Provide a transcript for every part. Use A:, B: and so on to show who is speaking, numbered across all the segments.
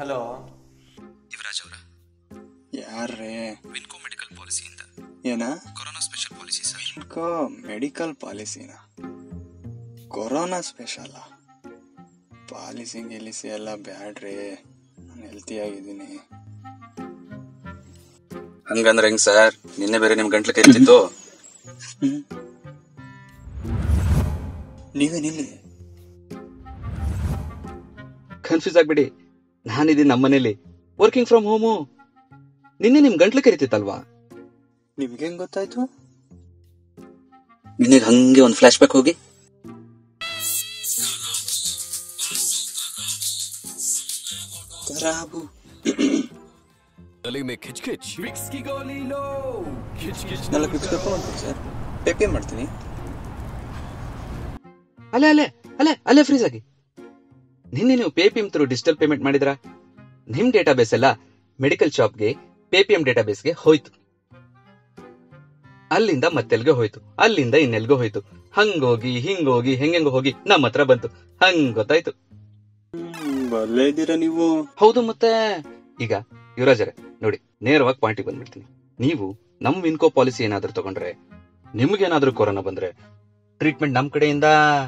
A: Hello
B: Yuvraj ಅವರ
C: ಯಾರ್ರೇ
B: ವಿನ್ಕೋ medical ಪಾಲಿಸಿಯಿಂದ
C: ಏನ
B: ಕೊರೋನಾ ಸ್ಪೆಷಲ್ ಪಾಲಿಸಿ ಸರ್
C: ಇನ್ಕೋ ಮೆಡಿಕಲ್ ಪಾಲಿಸಿನ ಕೊರೋನಾ ಸ್ಪೆಷಲ ಪಾಲಿಸಿ ಗಿಲಿಸಿ ಎಲ್ಲ ಬ್ಯಾಡ್ರಿ ನಾನು ಹೆಲ್ತಿ ಆಗಿದ್ದೀನಿ
B: ಹಂಗಂದ್ರೆ ಹೆಂಗ್ ಸರ್ ನಿನ್ನೆ ಬೇರೆ ನಿಮ್ ಗಂಟ್ಲು ಕೈತಿತ್ತು
C: ನೀವೇನಿಲ್ಲಿ
D: ಕನ್ಫ್ಯೂಸ್ ಆಗ್ಬಿಡಿ ನಾನಿದ್ದೀನಿ ನಮ್ಮನೇಲಿ ವರ್ಕಿಂಗ್ ಫ್ರಮ್ ಹೋಮು ನಿನ್ನೆ ನಿಮ್ ಗಂಟ್ಲು ಕರಿತಿತ್ತಲ್ವಾ
C: ನಿಮ್ಗೆ ಹೆಂಗ್ ಗೊತ್ತಾಯ್ತು
B: ನಿನಗೆ ಹಂಗೆ ಒಂದು ಫ್ಲಾಶ್ ಬ್ಯಾಕ್ ಹೋಗಿ
C: ಖರಾಬು
E: गले में खिचखिच विक्स की गोली लो खिचखिच
C: ನಾಲ್ಕು ಬಿಡ್ಸ್ಬೇಕು ಅಂತೀನಿ ಸರ್ ಪೇ ಮಾಡ್ತೀನಿ
D: ಅಲ್ಲೇ ಅಲ್ಲೇ ಅಲ್ಲೇ ಅಲ್ಲೇ ಫ್ರೀಸ್ ಆಗಿ ನಿನ್ನೆ ನೀವು ಪೇಪಿಎಂ ಥ್ರೂ ಡಿಜಿಟಲ್ ಪೇಮೆಂಟ್ ಮಾಡಿದ್ರಾ ನಿಮ್ ಡೇಟಾಬೇಸ್ ಎಲ್ಲ ಮೆಡಿಕಲ್ ಶಾಪ್ಗೆ ಪೇಪಿಎಂ ಡೇಟಾಬೇಸ್ಗೆ ಹೋಯ್ತು ಅಲ್ಲಿಂದ ಮತ್ತೆಲ್ಗೆ ಹೋಯ್ತು ಅಲ್ಲಿಂದ ಇನ್ನೆಲ್ಗೋ ಹೋಯ್ತು ಹಂಗೋಗಿ ಹಿಂಗೋಗಿ ಹೆಂಗೆಂಗೋ ಹೋಗಿ ನಮ್ಮ ಹತ್ರ ಬಂತು ಹಂಗ್ ಗೊತ್ತಾಯ್ತು
C: ಬಲ್ಲೇ ಇದ್ದೀರಾ ನೀವು
D: ಹೌದು ಮತ್ತೆ ಈಗ ಯುವರಾಜರೇ ನೋಡಿ ನೇರವಾಗಿ ಪಾಯಿಂಟಿಗೆ ಬಂದ್ಬಿಡ್ತೀನಿ ನೀವು ನಮ್ ವಿನ್ಕೋ ಪಾಲಿಸಿ ಏನಾದ್ರೂ ತಗೊಂಡ್ರೆ ನಿಮ್ಗೇನಾದ್ರೂ ಕೊರೋನಾ ಬಂದ್ರೆ ಟ್ರೀಟ್ಮೆಂಟ್ ನಮ್ ಕಡೆಯಿಂದ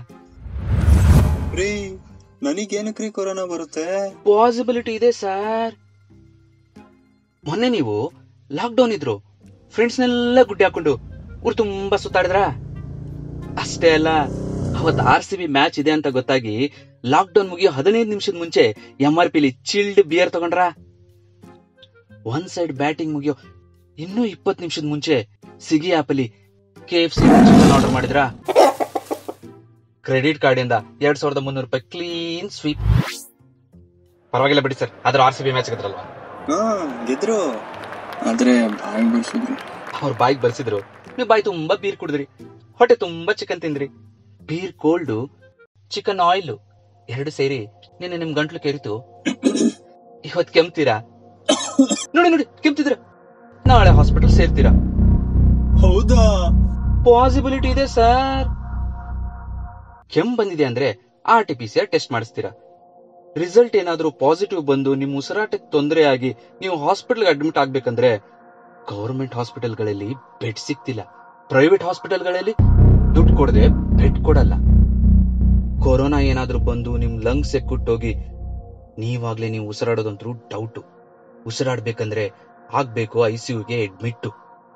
C: ರೀ ನನಗೇನಕ್ರಿ ಕೊರೋನಾ ಬರುತ್ತೆ
D: ಪಾಸಿಬಿಲಿಟಿ ಇದೆ ಸರ್ ಮೊನ್ನೆ ನೀವು ಲಾಕ್ ಡೌನ್ ಇದ್ರು ಫ್ರೆಂಡ್ಸ್ನೆಲ್ಲ ಗುಡ್ಡೆ ಹಾಕೊಂಡು ಊರು ತುಂಬಾ ಸುತ್ತಾಡಿದ್ರ ಅಷ್ಟೇ ಅಲ್ಲ ಅವತ್ ಆರ್ ಸಿ ಬಿ ಮ್ಯಾಚ್ ಇದೆ ಅಂತ ಗೊತ್ತಾಗಿ ಲಾಕ್ ಡೌನ್ ಮುಗಿಯೋ ಹದಿನೈದು ನಿಮಿಷದ ಮುಂಚೆ ಎಂ ಆರ್ ಪಿಲಿ ಚಿಲ್ಡ್ ಬಿಯರ್ ತಗೊಂಡ್ರ ಒನ್ ಸೈಡ್ ಬ್ಯಾಟಿಂಗ್ ಮುಗಿಯೋ ಇನ್ನೂ ಇಪ್ಪತ್ ನಿಮಿಷದ ಮುಂಚೆ ಸಿಗಿ ಆಪಲಿ K F C chicken order ಮಾಡಿದ್ರ ಕ್ರೆಡಿಟ್ ಕಾರ್ಡ್ ಇಂದ ಎರಡ್ ಸಾವಿರದ ಮುನ್ನೂರು ರೂಪಾಯಿ ಕ್ಲೀನ್ ಸ್ವೀಪ್ ಪರವಾಗಿಲ್ಲ ಬಿಡಿ ಸರ್ ಆದ್ರೆ ಆರ್ ಸಿ ಬಿ ಮ್ಯಾಚ್ ಗೆದ್ರಲ್ವಾ
C: ಹಾ ಗೆದ್ರು ಆದ್ರೆ ಬಾಯಿ ಬಿಡ್ಸಿದ್ರು
D: ಅವ್ರ ಬಾಯಿಗೆ ಬರ್ಸಿದ್ರು ನೀವು ಬಾಯಿ ತುಂಬಾ ಬೀರ್ ಕುಡಿದ್ರಿ ಹೊಟ್ಟೆ ತುಂಬಾ ಚಿಕನ್ ತಿಂದ್ರಿ ಬೀರ್ ಕೋಲ್ಡ್ ಚಿಕನ್ ಆಯಿಲ್ ಎರಡು ಸೇರಿ ನಿನ್ನೆ ನಿಮ್ ಗಂಟ್ಲು ಕೆರಿತು ಇವತ್ ಕೆಮ್ತೀರಾ ನೋಡಿ ನೋಡಿ ಕೆಮ್ತಿದ್ರ ನಾಳೆ ಹಾಸ್ಪಿಟಲ್ ಸೇರ್ತೀರಾ
C: ಹೌದಾ
D: ಪಾಸಿಬಿಲಿಟಿ ಇದೆ ಸರ್ ಕೆಮ್ಮು ಬಂದಿದೆ ಅಂದ್ರೆ R T P C R test ಮಾಡಿಸ್ತೀರಾ ರಿಸಲ್ಟ್ ಏನಾದ್ರೂ ಪಾಸಿಟಿವ್ ಬಂದು ನಿಮ್ ಉಸಿರಾಟಕ್ಕೆ ತೊಂದರೆ ಆಗಿ ನೀವು ಹಾಸ್ಪಿಟಲ್ ಅಡ್ಮಿಟ್ ಆಗ್ಬೇಕಂದ್ರೆ ಗವರ್ಮೆಂಟ್ ಹಾಸ್ಪಿಟಲ್ಗಳಲ್ಲಿ ಬೆಡ್ ಸಿಗ್ತಿಲ್ಲ ಪ್ರೈವೇಟ್ ಹಾಸ್ಪಿಟಲ್ಗಳಲ್ಲಿ ದುಡ್ಡು ಕೊಡದೆ ಬೆಡ್ ಕೊಡಲ್ಲ ಕೊರೋನಾ ಏನಾದ್ರೂ ಬಂದು ನಿಮ್ ಲಂಗ್ಸ್ ಕುಟ್ಟೋಗಿ ನೀವಾಗ್ಲೇ ನೀವು ಉಸಿರಾಡೋದಂತೂ ಡೌಟ್ ಉಸಿರಾಡ್ಬೇಕಂದ್ರೆ ಆಗ್ಬೇಕು ಐಸಿಯುಗೆ ಅಡ್ಮಿಟ್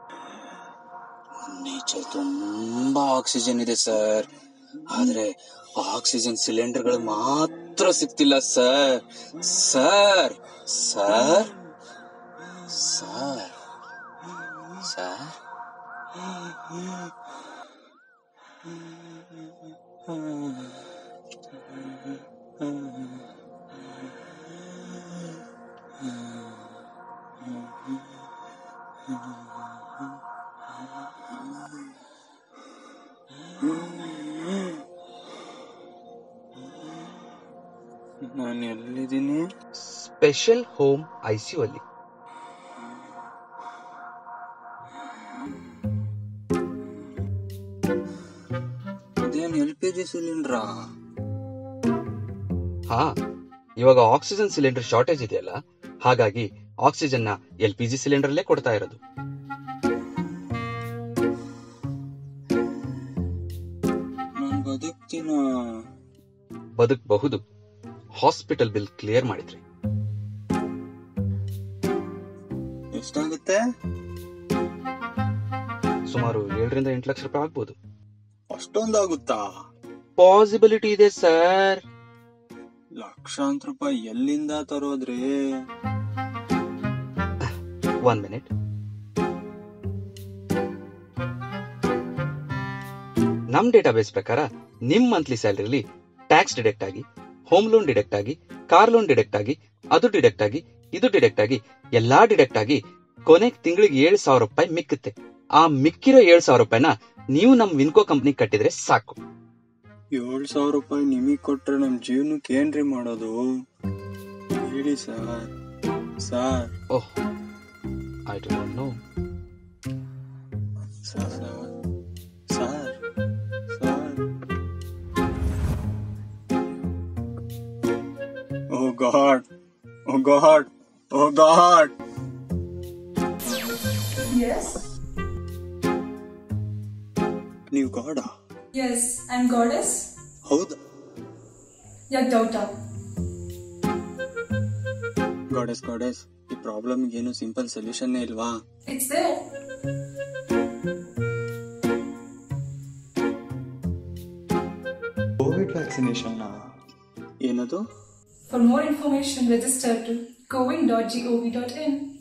B: ನೇಚರ್ ತುಂಬಾ ಆಕ್ಸಿಜನ್ ಇದೆ ಸರ್ ಆದ್ರೆ ಆಕ್ಸಿಜನ್ ಸಿಲಿಂಡರ್ಗಳು ಮಾತ್ರ ಸಿಗ್ತಿಲ್ಲ sir sir sir sir sir
C: ನಾನು ಎಲ್ಲಿದ್ದೀನಿ
D: ಸ್ಪೆಷಲ್ ಹೋಮ್ ಐಸಿಯು ಅಲ್ಲಿ
C: ಇದೇನು ಎಲ್ ಪಿ ಜಿ ಸಿಲಿಂಡ್ರಾ
D: ಹಾ ಇವಾಗ ಆಕ್ಸಿಜನ್ ಸಿಲಿಂಡರ್ ಶಾರ್ಟೇಜ್ ಇದೆಯಲ್ಲ ಹಾಗಾಗಿ ಆಕ್ಸಿಜನ್ ನ ಎಲ್ ಪಿ ಜಿ ಸಿಲಿಂಡರ್ ಅಲ್ಲೇ ಕೊಡ್ತಾ ಇರೋದು
C: ನಾನು ಬದುಕ್ತೀನ
D: ಬದುಕಬಹುದು ಹಾಸ್ಪಿಟಲ್ ಬಿಲ್ ಕ್ಲಿಯರ್ ಮಾಡಿದ್ರಿ
C: ಎಷ್ಟಾಗುತ್ತೆ
D: ಸುಮಾರು ಏಳರಿಂದ ಎಂಟು ಲಕ್ಷ ರೂಪಾಯಿ ಆಗ್ಬೋದು
C: ಅಷ್ಟೊಂದಾಗುತ್ತಾ
D: ಪಾಸಿಬಿಲಿಟಿ ಇದೆ ಸರ್
C: ಲಕ್ಷಾಂತರ ರೂಪಾಯಿ ಎಲ್ಲಿಂದ ತರೋದ್ರಿ
D: ಒನ್ ಮಿನಿಟ್ ನಮ್ ಡೇಟಾಬೇಸ್ ಪ್ರಕಾರ ನಿಮ್ ಮಂತ್ಲಿ ಸ್ಯಾಲರಿಲಿ ಟ್ಯಾಕ್ಸ್ ಡಿಡಕ್ಟ್ ಆಗಿ ಹೋಮ್ ಲೋನ್ ಡಿಡಕ್ಟ್ ಆಗಿ ಕಾರ್ ಲೋನ್ ಡಿಡಕ್ಟ್ ಆಗಿ ಅದು ಡಿಡಕ್ಟ್ ಆಗಿ ಇದು ಡಿಡಕ್ಟ್ ಆಗಿ ಎಲ್ಲಾ ಡಿಡಕ್ಟ್ ಆಗಿ ಕೊನೆಗೆ ತಿಂಗಳಿಗೆ ಏಳು ಸಾವಿರ ರೂಪಾಯಿ ಮಿಕ್ಕುತ್ತೆ ಆ ಮಿಕ್ಕಿರೋ ಏಳು ಸಾವಿರ ರೂಪಾಯಿನ ನೀವು ನಮ್ ವಿನ್ಕೋ ಕಂಪ್ನಿ ಕಟ್ಟಿದ್ರೆ ಸಾಕು
C: ಏಳ್ ಸಾವಿರ ರೂಪಾಯಿ ನಿಮಗ್ ಕೊಟ್ರೆ ನಮ್ ಜೀವನಕ್ಕೆ ಏನ್ರಿ ಮಾಡೋದು ಹೇಳಿ sir sir
D: oh I don't know
C: sir sir sir oh god oh oh god oh god
A: Yes?
C: ನೀವು ಗಾಡ
A: Yes, I'm goddess.
C: ಹೌದಾ
A: Yeah, Daughter.
C: ಗಾಡೆಸ್ ಗಾಡೆಸ್ ಈ ಪ್ರಾಬ್ಲಮ್ ಏನು ಸಿಂಪಲ್ ಸೊಲ್ಯೂಷನ್ ಇಲ್ವಾ
A: It's there.
F: ಕೋವಿಡ್ ವ್ಯಾಕ್ಸಿನೇಷನ್ನ
C: ಏನದು
A: For more information, register to cowin.gov.in.